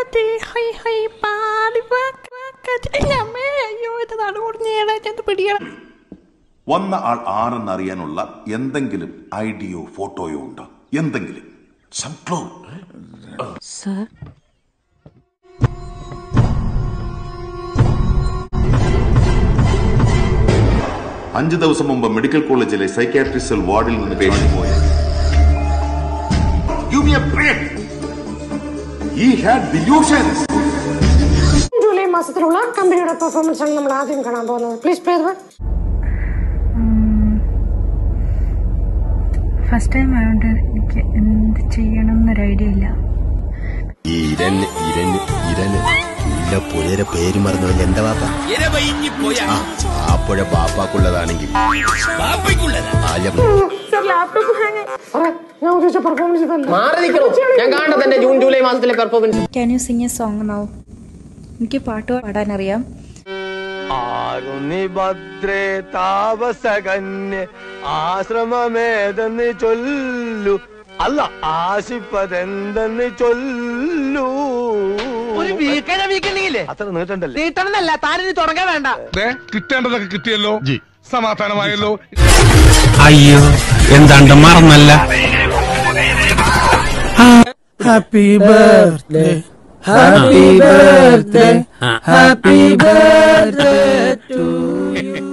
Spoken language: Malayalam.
വാക്കത്തി ഹൈ ഹൈ പാടി വാക്കത്തി അമ്മേ അയ്യോ എന്റെ നടുകുടിഞ്ഞേടാ ചെന്ന് പിടിയണം വന്ന ആൾ ആരെന്നറിയാനുള്ള എന്തെങ്കിലും ഐഡിയോ ഫോട്ടോയോ ഉണ്ടോ എന്തെങ്കിലും സം ക്ലൂ സർ അഞ്ചു ദിവസം മുമ്പ് മെഡിക്കൽ കോളേജിലെ സൈക്യാട്രിസ്റ്റൽ വാർഡിൽ നിന്ന് പേഷ്യന്റ് പോയ Give me a break. He had delusions. July മാസത്തിലുള്ള കമ്പനിയുടെ പെർഫോമൻസ് ആണ് നമ്മൾ ആദ്യം കാണാൻ പോകുന്നത് പ്ലീസ് പ്ലേ ഫസ്റ്റ് ടൈം ആയതുകൊണ്ട് എനിക്ക് എന്ത് ചെയ്യണം എന്നൊരു ഐഡിയ ഇല്ല ഇരന് ഇരന് ഇരന് ഇല്ല പുഴയുടെ പേര് മറന്നു എന്താ വാപ്പ ആ, ആ പുഴ ബാപ്പാക്കുള്ളതാണെങ്കിൽ ആല ഞാൻ ഉദ്ദേശിച്ച പെർഫോമൻസ് ഇതല്ല മാറി നിൽക്കണോ ഞാൻ കാണട്ടെ തന്നെ ജൂൺ ജൂലൈ മാസത്തിലെ performance can you sing a song now എനിക്ക് പാട്ട് പാടാനറിയാം ആകുന്നി ഭദ്രേ താപസകന്യ ആശ്രമമേതെന്ന് ചൊല്ലു അല്ല ആശിപ്പതെന്തെന്ന് ചൊല്ലു ഒരു വീക്കണ വീക്കണില്ലേ അത്ര നീട്ടണ്ടല്ലേ നീട്ടണമെന്നല്ല താനിനി തുടങ്ങാൻ വേണ്ട കിട്ടേണ്ടതൊക്കെ കിട്ടിയല്ലോ സമാധാനമായല്ലോ അയ്യോ എന്താണ്ട് മറന്നല്ല happy birthday happy birthday happy birthday to